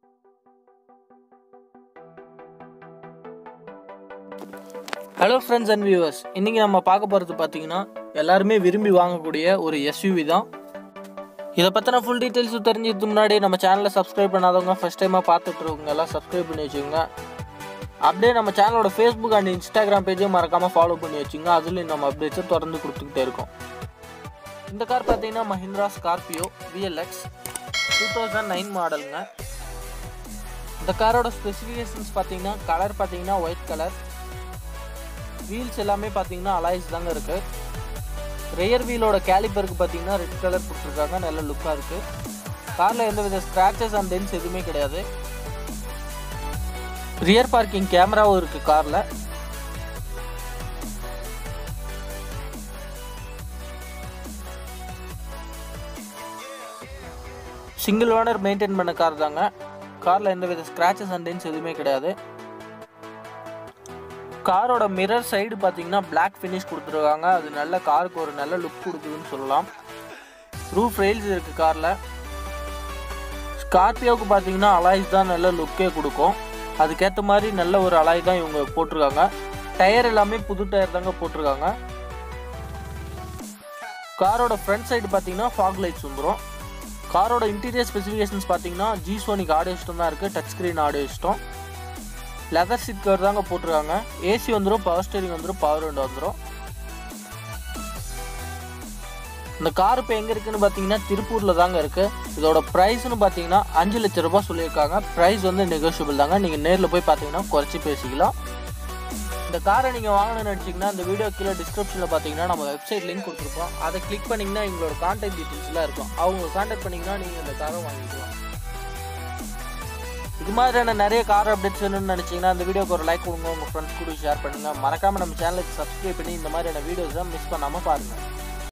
hello friends and viewers இன்றைக்கி நம்ம பார்க்க போகிறது பார்த்தீங்கன்னா எல்லாருமே விரும்பி வாங்கக்கூடிய ஒரு எஸ்யூவி தான் இதை பற்றின ஃபுல் டீட்டெயில்ஸும் தெரிஞ்சதுக்கு முன்னாடி நம்ம சேனலை சப்ஸ்கிரைப் பண்ணாதவங்க ஃபஸ்ட் டைமாக பார்த்துட்டு இருக்கவங்க எல்லாம் சப்ஸ்கிரைப் பண்ணி வச்சுக்கோங்க அப்படியே நம்ம சேனலோட ஃபேஸ்புக் அண்ட் இன்ஸ்டாகிராம் பேஜையும் மறக்காமல் ஃபாலோ பண்ணி வச்சுங்க அதுலேயும் நம்ம அப்டேட்ஸை தொடர்ந்து கொடுத்துக்கிட்டே இருக்கோம் இந்த கார் பார்த்தீங்கன்னா Mahindra Scorpio VLX two thousand nine மாடலுங்க இந்த காரோட ஸ்பெசிஃபிகேஷன்ஸ் பார்த்தீங்கன்னா கலர் பார்த்தீங்கன்னா ஒயிட் கலர் வீல்ஸ் எல்லாமே பார்த்தீங்கன்னா அலாய்ஸ் தாங்க இருக்கு ரெயர் வீலோட கேலிப்பருக்கு பார்த்தீங்கன்னா ரெட் கலர் கொடுத்துருக்காங்க நல்ல லுக்காக இருக்கு காரில் எந்த வித ஸ்க்ராச்சஸ் அண்ட் டென்ஸ் எதுவுமே கிடையாது ரியர் பார்க்கிங் கேமராவும் இருக்கு காரில் சிங்கிள் ஓனர் மெயின்டைன் பண்ண கார் தாங்க காரில் எந்த வித ஸ்க்ராச்சஸ் அண்ட் டென்ஸ் எதுவுமே கிடையாது காரோட மிரர் சைடு பார்த்தீங்கன்னா பிளாக் ஃபினிஷ் கொடுத்துருக்காங்க அது நல்ல காருக்கு ஒரு நல்ல லுக் கொடுக்குதுன்னு சொல்லலாம் ரூஃப் ரெயில்ஸ் இருக்குது காரில் ஸ்கார்பியோவுக்கு பார்த்தீங்கன்னா அலாய்ஸ் தான் நல்ல லுக்கே கொடுக்கும் அதுக்கேற்ற மாதிரி நல்ல ஒரு அலாய் தான் இவங்க போட்டிருக்காங்க டயர் எல்லாமே புது டயர் தாங்க போட்டிருக்காங்க காரோட ஃப்ரண்ட் சைடு பார்த்தீங்கன்னா ஃபாக் லைட்ஸ் வந்துடும் காரோட இன்டீரியர் ஸ்பெசிஃபிகேஷன்ஸ் பார்த்தீங்கன்னா ஜி சோனிக் ஆடியோ சிஸ்டம் தான் இருக்குது touch screen audio system leather seat cover தாங்க போட்டிருக்காங்க ஏசி வந்துடும் பவர் ஸ்டேரிங் வந்துடும் பவர் விண்டோ வந்துடும் இந்த கார் இப்போ எங்கே இருக்குன்னு பார்த்தீங்கன்னா திருப்பூரில் தாங்க இருக்குது இதோட ப்ரைஸ்னு பார்த்தீங்கன்னா அஞ்சு லட்ச ரூபாய் சொல்லியிருக்காங்க ப்ரைஸ் வந்து நெகோஷியபிள் தாங்க நீங்கள் நேரில் போய் பார்த்தீங்கன்னா குறைச்சி பேசிக்கலாம் இந்த காரை நீங்கள் வாங்கணும்னு நினச்சிங்கன்னா இந்த வீடியோ கீழே டிஸ்கிரிப்ஷனில் பார்த்தீங்கன்னா நம்ம வெப்சைட் லிங்க் கொடுத்துருப்போம் அதை கிளிக் பண்ணிங்கன்னா எங்களோட கான்டாக்ட் டீட்டெயில்ஸ்லாம் இருக்கும் அவங்க கான்டாக்ட் பண்ணிங்கன்னா நீங்கள் இந்த காரை வாங்கிக்கலாம் இது மாதிரியான நிறைய கார் அப்டேட்ஸ் வேணும்னு நினச்சிங்கன்னா அந்த வீடியோக்கு ஒரு லைக் கொடுங்க உங்கள் ஃப்ரெண்ட்ஸ் கூட ஷேர் பண்ணுங்கள் மறக்காமல் நம்ம சேனலுக்கு சப்ஸ்கிரைப் பண்ணி இந்த மாதிரியான வீடியோஸை மிஸ் பண்ணாமல் பாருங்கள்